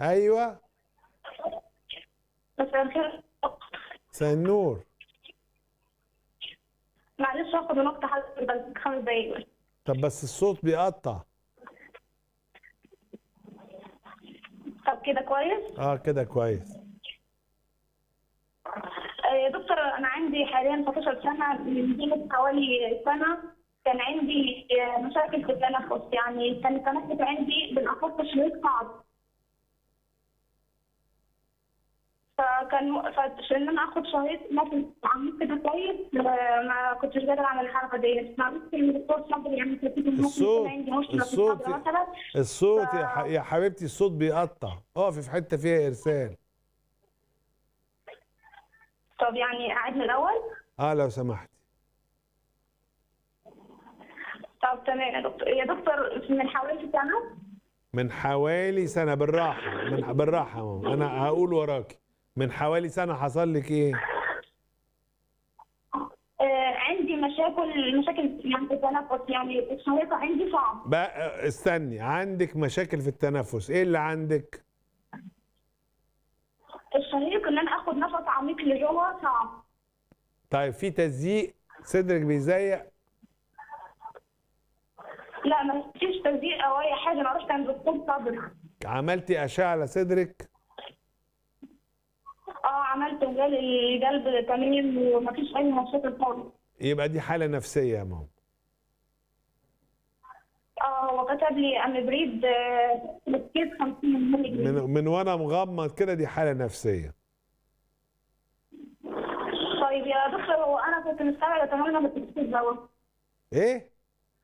ايوه مساء الخير مساء النور معلش هاخد من وقت حضرتك بس خمس دقايق طب بس الصوت بيقطع طب كده كويس اه كده كويس آه، يا دكتور انا عندي حاليا 19 سنه من قيمه حوالي سنه كان عندي آه، مشاكل في التنفس يعني كان التنفس عندي بالاخص تشويق صعب فكان فعشان انا اخد شهيق نفس عميق كده كويس آه، ما كنتش قادره اعمل الحركه دي معلش الدكتور صبري يعني كنت ممكن الصوت- يكون عندي مشكله في الصوت- الصدر مثلا الصوت يا, ح... يا حبيبتي الصوت بيقطع اقفي في حته فيها ارسال طب يعني اعيد من الاول اه لو سمحتي طب تمام يا دكتور يا دكتور من حوالي سنه من حوالي سنه بالراحه من بالراحه يا ماما انا هقول وراكي من حوالي سنه حصل لك ايه آه عندي مشاكل مشاكل يعني في التنفس يعني الشهيقة عندي صعب بقى استني عندك مشاكل في التنفس ايه اللي عندك الشهيق ان انا اخد نفس عميق لجوه صعب طيب في تزييق صدرك بيزيق لا ما فيش تزييق او اي حاجه انا رحت عند دكتور صدر عملتي اشعه على صدرك اه عملت وجالي القلب تمام وما فيش اي مشاكل خالص يبقى دي حاله نفسيه يا ماما اه هو كتب لي امبريد آه كيس 50 مللي جرام من من وانا مغمض كده دي حاله نفسيه طيب يا دكتور هو انا كنت مستبعده تماما من التشخيص دوت ايه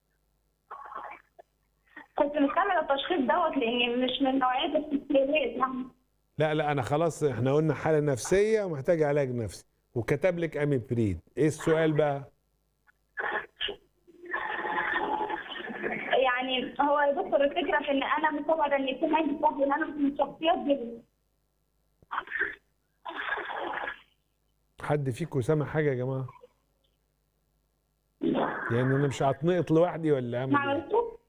كنت مستبعده التشخيص دوت لاني مش من نوعيه التسليمات يعني لا لا انا خلاص احنا قلنا حاله نفسيه ومحتاجه علاج نفسي وكتب لك اميبريد ايه السؤال بقى يعني هو يا دكتور الفكره في ان انا مستبعده ان يكون عندي صاحب ان انا مش من الشخصيات دي حد فيكم سمع حاجه يا جماعه يعني انا مش هتنقط لوحدي ولا اعمل ما ايه عملته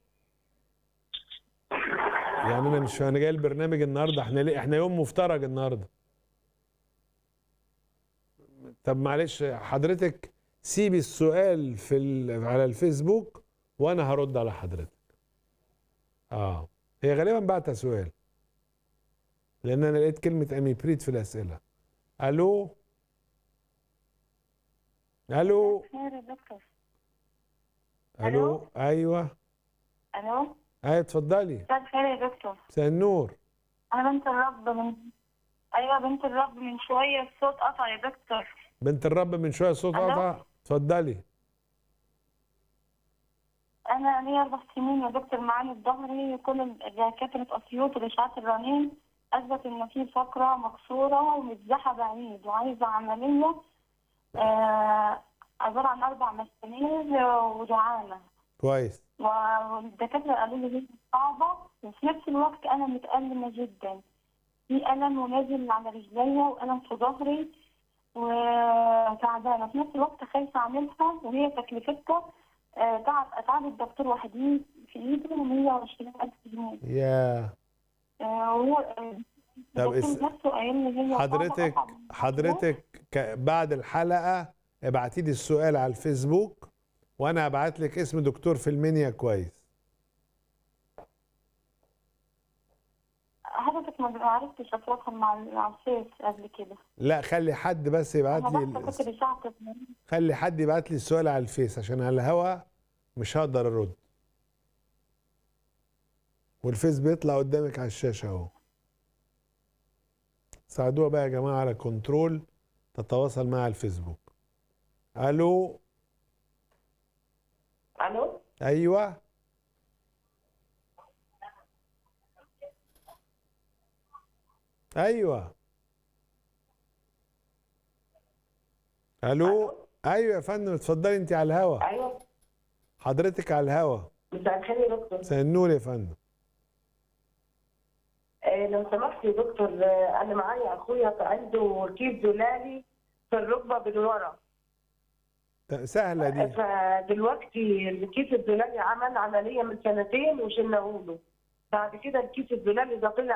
يعني انا مش انا جاي البرنامج النهارده احنا ليه احنا يوم مفترج النهارده طب معلش حضرتك سيبي السؤال في ال... على الفيسبوك وانا هرد على حضرتك اه هي غالبا بعتها سؤال لان انا لقيت كلمه اميبريد في الاسئله الو الو خير يا دكتور الو ايوه الو ايوه اتفضلي مساء الخير يا دكتور مساء النور انا بنت الرب من ايوه بنت الرب من شويه الصوت قطع يا دكتور بنت الرب من شويه صوت ألو؟ قطع اتفضلي انا لي اربع سنين يا دكتور معاني ظهري كل دكاتره اسيوط والاشعاعات الرنين اثبت ان في فقره مكسوره ومتزحه بعيد وعايزه عمليه آه عباره عن اربع مسامير ودعامه كويس والدكاترة قالوا لي هي صعبة وفي نفس الوقت أنا متألمة جدا في ألم ونازل على رجليا وألم في ظهري وتعبانة في نفس الوقت خايفة أعملها وهي تكلفتها آه، تعب أتعب الدكتور وحدين في إيده 120 ألف جنيه يا آه، وهو آه، طب اس- الدكتور نفسه قايل لي هي صعبة حضرتك أصعب من حضرتك ك- بعد الحلقه ابعتي لي السؤال على الفيسبوك وانا هبعت لك اسم دكتور في المنيا كويس حضرتك ما عرفتش أتواصل مع مع الفيس قبل كده لا خلي حد بس يبعت أنا لي بس كنت الاسم. بشعت خلي حد يبعت لي السؤال على الفيس عشان على الهوا مش هقدر ارد والفيس بيطلع قدامك على الشاشه اهو ساعدوها بقى يا جماعه على كنترول تتواصل مع الفيسبوك الو الو ايوه ايوه الو ايوه يا فندم اتفضلي انت على الهوا ايوه حضرتك على الهوا مساء الخير يا دكتور مساء النور يا فندم آه لو سمحت يا دكتور آه انا معايا اخويا عنده كيس زلالي في الركبه من ورا ت- سهله دي فدلوقتي الكيس الزلالي عمل عمليه من سنتين وشلناه له بعد كده الكيس الزلالي ده طلع